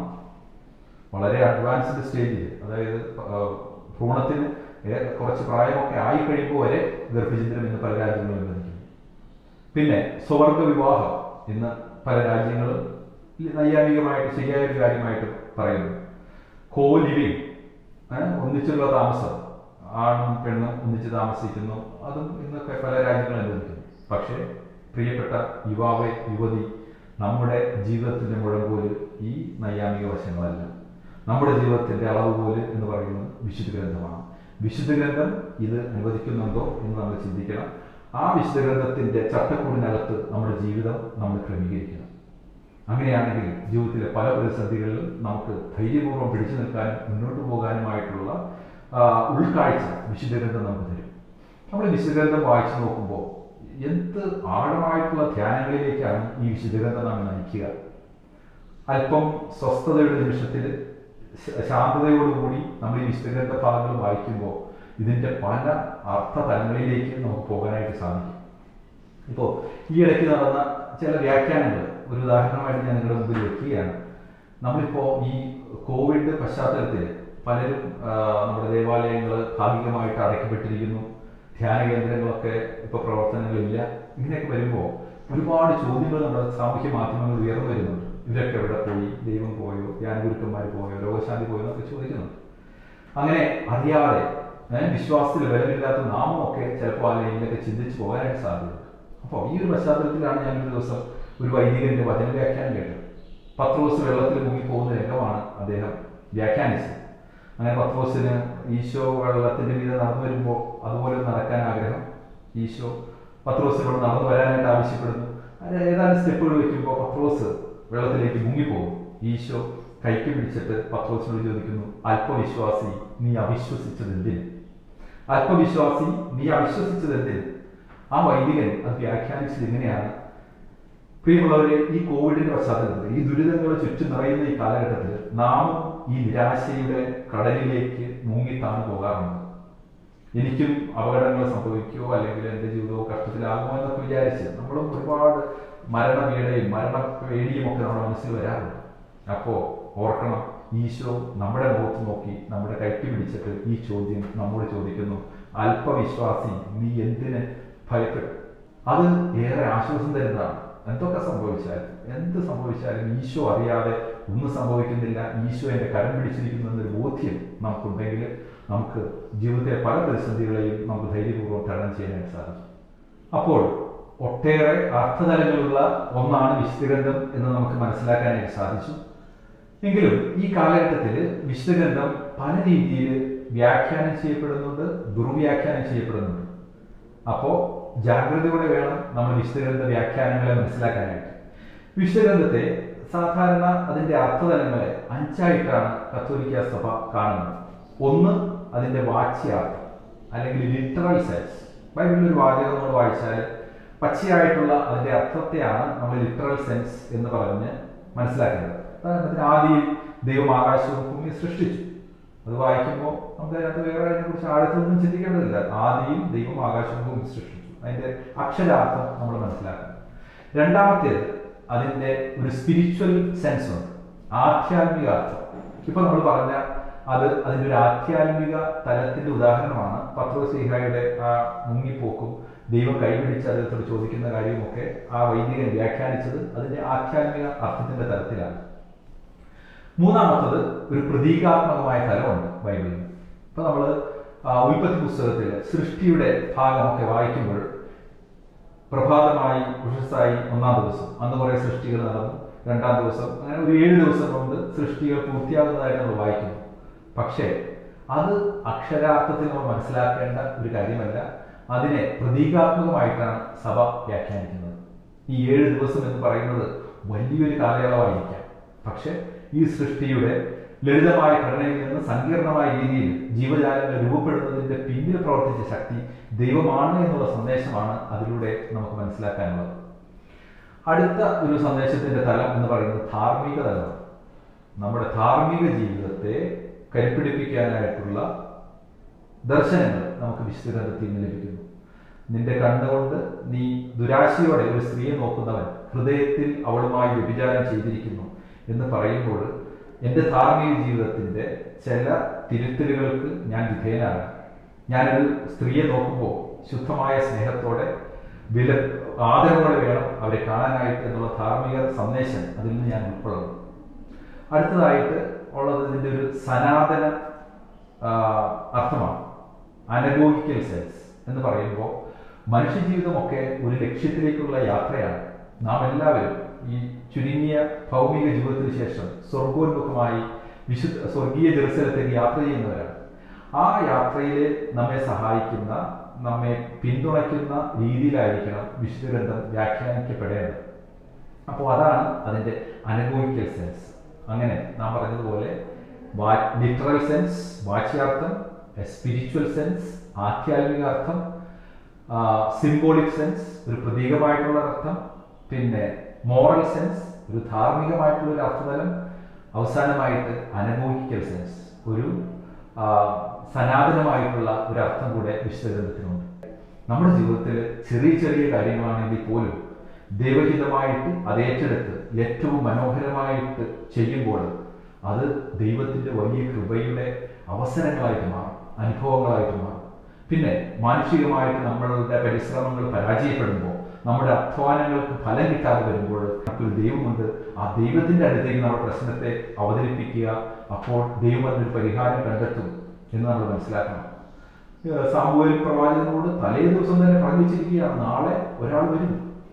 വളരെ അഡ്വാൻസ്ഡ് സ്റ്റേജിൽ അതായത് ആ, ഭ്രൂണത്തിന് ഏ- കുറച്ച് പ്രായമൊക്കെ ആയി കഴിയുമ്പോൾ വരെ ഗർഭചിത്രം ഇന്ന് പല രാജ്യങ്ങളും അനുവദിക്കുന്നു പിന്നെ സ്വവർഗ വിവാഹം ഇന്ന് പല രാജ്യങ്ങളും നൈയാമികമായിട്ട് ശരിയായ ഒരു കാര്യമായിട്ട് പറയുന്നു കോ ലിവിങ് ഒന്നിച്ചുള്ള താമസം ആണും പെണ്ണും ഒന്നിച്ച് താമസിക്കുന്നു അതും ഇന്നൊക്കെ പല രാജ്യങ്ങളും അനുവദിക്കുന്നു പക്ഷേ പ്രിയപ്പെട്ട യുവാവെ യുവതി നമ്മുടെ ജീവിതത്തിന്റെ മുഴങ്കോല് ഈ നൈയാമിക വശങ്ങളല്ല നമ്മുടെ ജീവിതത്തിന്റെ അളവുകോല് എന്ന് പറയുന്നത് വിശുദ്ധ ഗ്രന്ഥമാണ് വിശുദ്ധ ഗ്രന്ഥം ഇത് അനുവദിക്കുന്നുണ്ടോ എന്ന് നമ്മൾ ചിന്തിക്കണം ആ വിശുദ്ധ ഗ്രന്ഥത്തിന്റെ ചട്ടക്കൂടിനകത്ത് നമ്മുടെ ജീവിതം നമ്മൾ ക്രമീകരിക്കണം അങ്ങനെയാണെങ്കിൽ ജീവിതത്തിലെ പല പ്രതിസന്ധികളിലും നമുക്ക് ധൈര്യപൂർവ്വം പിടിച്ചു നിൽക്കാനും മുന്നോട്ട് പോകാനുമായിട്ടുള്ള ആ, ഉൾക്കാഴ്ച വിശുദ്ധ ഗ്രന്ഥം നമുക്ക് തരും നമ്മൾ വിശുദ്ധ ഗ്രന്ഥം വായിച്ചു നോക്കുമ്പോൾ എന്ത് ആഴമായിട്ടുള്ള ധ്യാനങ്ങളിലേക്കാണ് ഈ വിശുദ്ധ ഗ്രന്ഥം നമ്മെ നയിക്കുക അല്പം സ്വസ്ഥതയുടെ നിമിഷത്തിൽ ശ- ശാന്തതയോടുകൂടി നമ്മൾ ഈ വിശുദ്ധ ഗ്രന്ഥ ഭാഗങ്ങൾ വായിക്കുമ്പോൾ ഇതിന്റെ പല അർത്ഥതലങ്ങളിലേക്ക് നമുക്ക് പോകാനായിട്ട് സാധിക്കും ഇപ്പോൾ ഈ ഇടയ്ക്ക് നടന്ന ചില വ്യാഖ്യാനങ്ങൾ ഒരു ഉദാഹരണമായിട്ട് ഞാൻ നിങ്ങളുടെ മുമ്പിൽ വെക്കുകയാണ് നമ്മളിപ്പോൾ ഈ കോവിഡ് പശ്ചാത്തലത്തിൽ പലരും ആ, നമ്മുടെ ദേവാലയങ്ങൾ ഭാഗികമായിട്ട് അടയ്ക്കപ്പെട്ടിരിക്കുന്നു ധ്യാന കേന്ദ്രങ്ങളൊക്കെ ഇപ്പോൾ പ്രവർത്തനങ്ങളില്ല ഇങ്ങനെയൊക്കെ വരുമ്പോൾ ഒരുപാട് ചോദ്യങ്ങൾ നമ്മുടെ സാമൂഹ്യ മാധ്യമങ്ങളിൽ ഉയർന്നു വരുന്നുണ്ട് ഇവരൊക്കെ എവിടെ പോയി ദൈവം പോയോ ധ്യാനഗുരുക്കന്മാർ പോയോ രോഗശാന്തി പോയോ എന്നൊക്കെ ചോദിക്കുന്നുണ്ട് അങ്ങനെ അറിയാതെ ഏഹ്, വിശ്വാസത്തിൽ ബലമില്ലാത്ത നാമമൊക്കെ ചിലപ്പോൾ ആ ലൈനിലൊക്കെ ചിന്തിച്ച് പോകാനായിട്ട് സാധ്യതയുണ്ട് അപ്പോൾ ഈ ഒരു പശ്ചാത്തലത്തിലാണ് ഞാൻ ഒരു ദിവസം ഒരു വൈദികന്റെ വചന വ്യാഖ്യാനം കേട്ടത് പത്രോസ് വെള്ളത്തിൽ മുങ്ങിപ്പോകുന്ന രംഗമാണ് അദ്ദേഹം വ്യാഖ്യാനിച്ചത് അങ്ങനെ പത്രോസിന് ഈശോ വെള്ളത്തിന്റെ മീതെ നടന്നു വരുമ്പോൾ അതുപോലെ നടക്കാൻ ആഗ്രഹം ഈശോ പത്രോസിനോട് നടന്നു വരാനായിട്ട് ആവശ്യപ്പെടുന്നു അങ്ങനെ ഏതാനും സ്റ്റെപ്പുകൾ വെക്കുമ്പോൾ പത്രോസ് വെള്ളത്തിലേക്ക് മുങ്ങിപ്പോകും ഈശോ കൈക്ക് പിടിച്ചിട്ട് പത്രോസിനോട് ചോദിക്കുന്നു അല്പവിശ്വാസി നീ അവിശ്വസിച്ചത് എന്തിന് അല്പവിശ്വാസി നീ അവിശ്വസിച്ചത് എന്തിന് ആ വൈദികൻ അത് വ്യാഖ്യാനിച്ചത് ഇങ്ങനെയാണ് പ്രിയമുള്ളവരെ ഈ കോവിഡിന്റെ പശ്ചാത്തലത്തിൽ ഈ ദുരിതങ്ങൾ ചുറ്റും നിറയുന്ന ഈ കാലഘട്ടത്തിൽ നാം ഈ നിരാശയുടെ കടലിലേക്ക് മുങ്ങിത്താണ് പോകാറുണ്ട് എനിക്കും അപകടങ്ങൾ സംഭവിക്കുമോ അല്ലെങ്കിൽ എൻ്റെ ജീവിതവും കഷ്ടത്തിലാകുമോ എന്നൊക്കെ വിചാരിച്ച് നമ്മളും ഒരുപാട് മരണപീഡയും മരണ പേടിയും ഒക്കെ നമ്മുടെ മനസ്സിൽ വരാറുണ്ട് അപ്പോൾ ഓർക്കണം ഈശോ നമ്മുടെ മുഖത്ത് നോക്കി നമ്മുടെ കൈക്ക് പിടിച്ചിട്ട് ഈ ചോദ്യം നമ്മോട് ചോദിക്കുന്നു അല്പവിശ്വാസി നീ എന്തിന് ഭയപ്പെട്ടു അത് ഏറെ ആശ്വാസം തരുന്നതാണ് എന്തൊക്കെ സംഭവിച്ചാലും എന്ത് സംഭവിച്ചാലും ഈശോ അറിയാതെ ഒന്നും സംഭവിക്കുന്നില്ല ഈശോ എന്റെ കരം പിടിച്ചിരിക്കുന്നു എന്നൊരു ബോധ്യം നമുക്കുണ്ടെങ്കിൽ നമുക്ക് ജീവിതത്തിലെ പല പ്രതിസന്ധികളെയും നമുക്ക് ധൈര്യപൂർവ്വം തരണം ചെയ്യാനായിട്ട് സാധിക്കും അപ്പോൾ ഒട്ടേറെ അർത്ഥതലങ്ങളുള്ള ഒന്നാണ് വിശുദ്ധഗ്രന്ഥം എന്ന് നമുക്ക് മനസ്സിലാക്കാനായിട്ട് സാധിച്ചു എങ്കിലും ഈ കാലഘട്ടത്തിൽ വിശുദ്ധഗ്രന്ഥം പല രീതിയിൽ വ്യാഖ്യാനം ചെയ്യപ്പെടുന്നുണ്ട് ദുർവ്യാഖ്യാനം ചെയ്യപ്പെടുന്നുണ്ട് അപ്പോൾ ജാഗ്രതയോടെ വേണം നമ്മൾ വിശുദ്ധഗ്രന്ഥ വ്യാഖ്യാനങ്ങളെ മനസ്സിലാക്കാനായിട്ട് വിശുദ്ധഗ്രന്ഥത്തെ സാധാരണ അതിന്റെ അർത്ഥതലങ്ങളെ അഞ്ചായിട്ടാണ് കത്തോലിക്ക സഭ കാണുന്നത് ഒന്ന് അതിന്റെ വാച്യാർത്ഥം അല്ലെങ്കിൽ ലിറ്ററൽ സെൻസ് ബൈബിളിൽ ഒരു വാചകം നമ്മൾ വായിച്ചാൽ പച്ചയായിട്ടുള്ള അതിന്റെ അർത്ഥത്തെയാണ് നമ്മൾ ലിറ്ററൽ സെൻസ് എന്ന് പറഞ്ഞ് മനസ്സിലാക്കുന്നത് ഉദാഹരണത്തിന് ആദിയിൽ ദൈവം ആകാശവും ഭൂമി സൃഷ്ടിച്ചു അത് വായിക്കുമ്പോൾ നമുക്ക് അതിനകത്ത് വേറെ അതിനെക്കുറിച്ച് ആഴത്തൊന്നും ചിന്തിക്കേണ്ടതില്ല ആദിയിൽ ദൈവം ആകാശവും ഭൂമി സൃഷ്ടിച്ചു അതിന്റെ അക്ഷരാർത്ഥം നമ്മൾ മനസ്സിലാക്കണം രണ്ടാമത്തേത് അതിന്റെ ഒരു സ്പിരിച്വൽ സെൻസ് ഉണ്ട് ആധ്യാത്മിക അർത്ഥം ഇപ്പൊ നമ്മൾ പറഞ്ഞ അത് അതിന്റെ ഒരു ആധ്യാത്മിക തലത്തിന്റെ ഉദാഹരണമാണ് പത്രോസിഹായുടെ ആ മുങ്ങിപ്പോക്കും ദൈവം കൈപിടിച്ച് അദ്ദേഹത്തോട് ചോദിക്കുന്ന കാര്യവുമൊക്കെ ആ വൈദികൻ വ്യാഖ്യാനിച്ചത് അതിന്റെ ആധ്യാത്മിക അർത്ഥത്തിന്റെ തലത്തിലാണ് മൂന്നാമത്തത് ഒരു പ്രതീകാത്മകമായ തലമുണ്ട് ബൈബിളിൽ ഇപ്പൊ നമ്മൾ ഉൽപ്പത്തി പുസ്തകത്തിൽ സൃഷ്ടിയുടെ ഭാഗമൊക്കെ വായിക്കുമ്പോൾ പ്രഭാതമായി ഉഷസ്സായി ഒന്നാം ദിവസം അന്ന് കുറെ സൃഷ്ടികൾ നടന്നു രണ്ടാം ദിവസം അങ്ങനെ ഒരു ഏഴ് ദിവസം കൊണ്ട് സൃഷ്ടികൾ പൂർത്തിയാകുന്നതായിട്ട് നമ്മൾ വായിക്കുന്നു പക്ഷേ അത് അക്ഷരാർത്ഥത്തിൽ നമ്മൾ മനസ്സിലാക്കേണ്ട ഒരു കാര്യമല്ല അതിനെ പ്രതീകാത്മകമായിട്ടാണ് സഭ വ്യാഖ്യാനിക്കുന്നത് ഈ ഏഴ് ദിവസം എന്ന് പറയുന്നത് വലിയൊരു കാലയളവായിരിക്കാം പക്ഷെ ഈ സൃഷ്ടിയുടെ ലളിതമായ ഘടനയിൽ നിന്ന് സങ്കീർണമായ രീതിയിൽ ജീവജാലങ്ങൾ രൂപപ്പെടുന്നതിന്റെ പിന്നിൽ പ്രവർത്തിച്ച ശക്തി ദൈവമാണ് എന്നുള്ള സന്ദേശമാണ് അതിലൂടെ നമുക്ക് മനസ്സിലാക്കാനുള്ളത് അടുത്ത ഒരു സന്ദേശത്തിന്റെ തലം എന്ന് പറയുന്നത് ധാർമ്മിക തലമാണ് നമ്മുടെ ധാർമ്മിക ജീവിതത്തെ കരുപ്പിടിപ്പിക്കാനായിട്ടുള്ള ദർശനങ്ങൾ നമുക്ക് വിശുദ്ധഗ്രന്ഥത്തിൽ നിന്ന് ലഭിക്കുന്നു നിന്റെ കണ്ണുകൊണ്ട് നീ ദുരാശയോടെ ഒരു സ്ത്രീയെ നോക്കുന്നവൻ ഹൃദയത്തിൽ അവളുമായി വ്യഭിചാരം ചെയ്തിരിക്കുന്നു എന്ന് പറയുമ്പോൾ എൻ്റെ ധാർമ്മിക ജീവിതത്തിന്റെ ചില തിരുത്തലുകൾക്ക് ഞാൻ വിധേയനാണ് ഞാനൊരു സ്ത്രീയെ നോക്കുമ്പോൾ ശുദ്ധമായ സ്നേഹത്തോടെ വില ആദരവോടെ വേണം അവരെ കാണാനായിട്ട് എന്നുള്ള ധാർമ്മിക സന്ദേശം അതിൽ നിന്ന് ഞാൻ ഉൾക്കൊള്ളുന്നു അടുത്തതായിട്ട് ഉള്ളത് ഇതിൻ്റെ ഒരു സനാതന ആ, അർത്ഥമാണ് അനഗോഗിക്കൽ സെൻസ് എന്ന് പറയുമ്പോൾ മനുഷ്യജീവിതമൊക്കെ ഒരു ലക്ഷ്യത്തിലേക്കുള്ള യാത്രയാണ് നാം എല്ലാവരും ഈ ചുരുങ്ങിയ ഭൗമിക ജീവിതത്തിന് ശേഷം സ്വർഗോന്മുഖമായി വിശുദ്ധ സ്വർഗീയ ജെറുസലത്തേക്ക് യാത്ര ചെയ്യുന്നവരാണ് ആ ശാസ്ത്രയിൽ നമ്മെ സഹായിക്കുന്ന നമ്മെ പിന്തുണയ്ക്കുന്ന രീതിയിലായിരിക്കണം വിശുദ്ധ ഗ്രന്ഥം വ്യാഖ്യാനിക്കപ്പെടേണ്ടത് അപ്പോൾ അതാണ് അതിൻ്റെ അനഗോയിക്കൽ സെൻസ് അങ്ങനെ നാം പറഞ്ഞതുപോലെ ലിറ്ററൽ സെൻസ് വാച്യാർത്ഥം സ്പിരിച്വൽ സെൻസ് ആധ്യാത്മിക അർത്ഥം സിംബോളിക് സെൻസ് ഒരു പ്രതീകമായിട്ടുള്ള അർത്ഥം പിന്നെ മോറൽ സെൻസ് ഒരു ധാർമ്മികമായിട്ടുള്ള ഒരു അർത്ഥതലം അവസാനമായിട്ട് അനമോഹിക്കൽ സെൻസ് ഒരു ആ, സനാതനമായിട്ടുള്ള ഒരു അർത്ഥം കൂടെ വിശുദ്ധ ഗ്രന്ഥത്തിനുണ്ട് നമ്മുടെ ജീവിതത്തിൽ ചെറിയ ചെറിയ കാര്യങ്ങളാണെങ്കിൽ പോലും ദൈവഹിതമായിട്ട് അത് ഏറ്റെടുത്ത് ഏറ്റവും മനോഹരമായിട്ട് ചെയ്യുമ്പോൾ അത് ദൈവത്തിന്റെ വലിയ കൃപയുടെ അവസരങ്ങളായിട്ട് മാറും അനുഭവങ്ങളായിട്ട് മാറും പിന്നെ മാനുഷികമായിട്ട് നമ്മളുടെ പരിശ്രമങ്ങൾ പരാജയപ്പെടുമ്പോൾ നമ്മുടെ അധ്വാനങ്ങൾക്ക് ഫലം കിട്ടാതെ വരുമ്പോൾ നമുക്കൊരു ദൈവമുണ്ട് ആ ദൈവത്തിന്റെ അടുത്തേക്ക് നമ്മുടെ പ്രശ്നത്തെ അവതരിപ്പിക്കുക അപ്പോൾ ദൈവം അതിനൊരു പരിഹാരം കണ്ടെത്തും എന്ന് നമ്മൾ മനസ്സിലാക്കണം ഏഹ് സാമൂഹ്യ പ്രവാചകനോട് തലേ ദിവസം തന്നെ പറഞ്ഞു വെച്ചിരിക്കുകയാണ് നാളെ ഒരാൾ വരും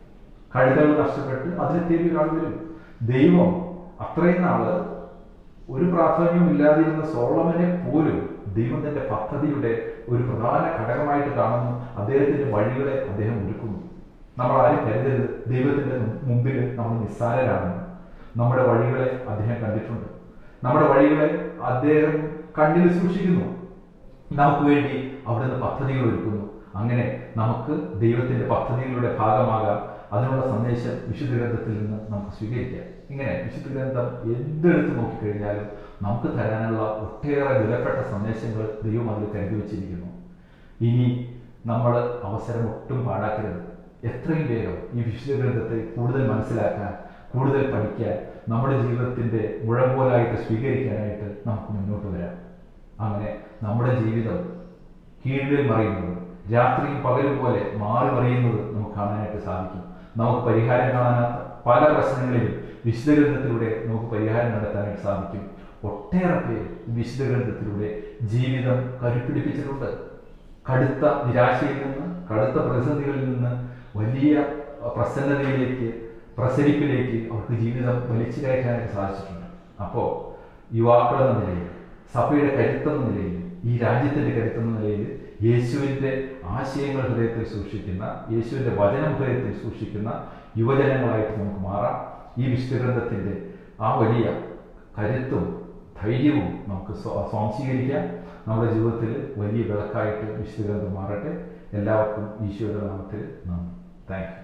കഴുതകൾ നഷ്ടപ്പെട്ട് അതിനെ തേടി ഒരാൾ വരും ദൈവം അത്രയും നാള് ഒരു പ്രാധാന്യവും ഇല്ലാതിരുന്ന സോളമനെ പോലും ദൈവം തന്റെ പദ്ധതിയുടെ ഒരു പ്രധാന ഘടകമായിട്ട് കാണുന്നു അദ്ദേഹത്തിന്റെ വഴികളെ അദ്ദേഹം ഒരുക്കുന്നു നമ്മൾ ആരും കരുതരുത് ദൈവത്തിന്റെ മുമ്പിൽ നമ്മൾ നിസ്സാരരാണെന്ന് നമ്മുടെ വഴികളെ അദ്ദേഹം കണ്ടിട്ടുണ്ട് നമ്മുടെ വഴികളെ അദ്ദേഹം കണ്ണിൽ സൂക്ഷിക്കുന്നു നമുക്ക് വേണ്ടി അവിടുന്ന് പദ്ധതികൾ ഒരുക്കുന്നു അങ്ങനെ നമുക്ക് ദൈവത്തിന്റെ പദ്ധതികളുടെ ഭാഗമാകാം അതിനുള്ള സന്ദേശം വിശുദ്ധ ഗ്രന്ഥത്തിൽ നിന്ന് നമുക്ക് സ്വീകരിക്കാം ഇങ്ങനെ വിശുദ്ധ ഗ്രന്ഥം എന്തെടുത്ത് നോക്കിക്കഴിഞ്ഞാലും നമുക്ക് തരാനുള്ള ഒട്ടേറെ വിലപ്പെട്ട സന്ദേശങ്ങൾ ദൈവം അതിൽ കരുതി വച്ചിരിക്കുന്നു ഇനി നമ്മൾ അവസരം ഒട്ടും പാഴാക്കരുത് എത്രയും വേഗം ഈ വിശുദ്ധ ഗ്രന്ഥത്തെ കൂടുതൽ മനസ്സിലാക്കാൻ കൂടുതൽ പഠിക്കാൻ നമ്മുടെ ജീവിതത്തിന്റെ മുഴമ്പോലായിട്ട് സ്വീകരിക്കാനായിട്ട് നമുക്ക് മുന്നോട്ട് വരാം അങ്ങനെ നമ്മുടെ ജീവിതം കീഴിൽ മറിയുന്നത് രാത്രിയും പകലും പോലെ മാറി മറിയുന്നത് നമുക്ക് കാണാനായിട്ട് സാധിക്കും നമുക്ക് പരിഹാരം കാണാനാത്ത പല പ്രശ്നങ്ങളിലും വിശുദ്ധ ഗ്രന്ഥത്തിലൂടെ നമുക്ക് പരിഹാരം കണ്ടെത്താനായിട്ട് സാധിക്കും ഒട്ടേറെ പേര് വിശുദ്ധ ഗ്രന്ഥത്തിലൂടെ ജീവിതം കരുപ്പിടിപ്പിച്ചിട്ടുണ്ട് കടുത്ത നിരാശയിൽ നിന്ന് കടുത്ത പ്രതിസന്ധികളിൽ നിന്ന് വലിയ പ്രസന്നതയിലേക്ക് പ്രസരിപ്പിലേക്ക് അവർക്ക് ജീവിതം വലിച്ചു കയറ്റാനായിട്ട് സാധിച്ചിട്ടുണ്ട് അപ്പോൾ യുവാക്കളെന്ന നിലയിൽ സഭയുടെ കരുത്തെന്ന നിലയിൽ ഈ രാജ്യത്തിൻ്റെ കരുത്തെന്ന നിലയിൽ യേശുവിൻ്റെ ആശയങ്ങൾ ഹൃദയത്തിൽ സൂക്ഷിക്കുന്ന യേശുവിൻ്റെ വചനം ഹൃദയത്തിൽ സൂക്ഷിക്കുന്ന യുവജനങ്ങളായിട്ട് നമുക്ക് മാറാം ഈ വിശുദ്ധഗ്രന്ഥത്തിൻ്റെ ആ വലിയ കരുത്തും ധൈര്യവും നമുക്ക് സ്വ- സ്വാംശീകരിക്കാം നമ്മുടെ ജീവിതത്തിൽ വലിയ വിളക്കായിട്ട് വിശുദ്ധഗ്രന്ഥം മാറട്ടെ എല്ലാവർക്കും ഈശോയുടെ നാമത്തിൽ നന്ദി താങ്ക് യു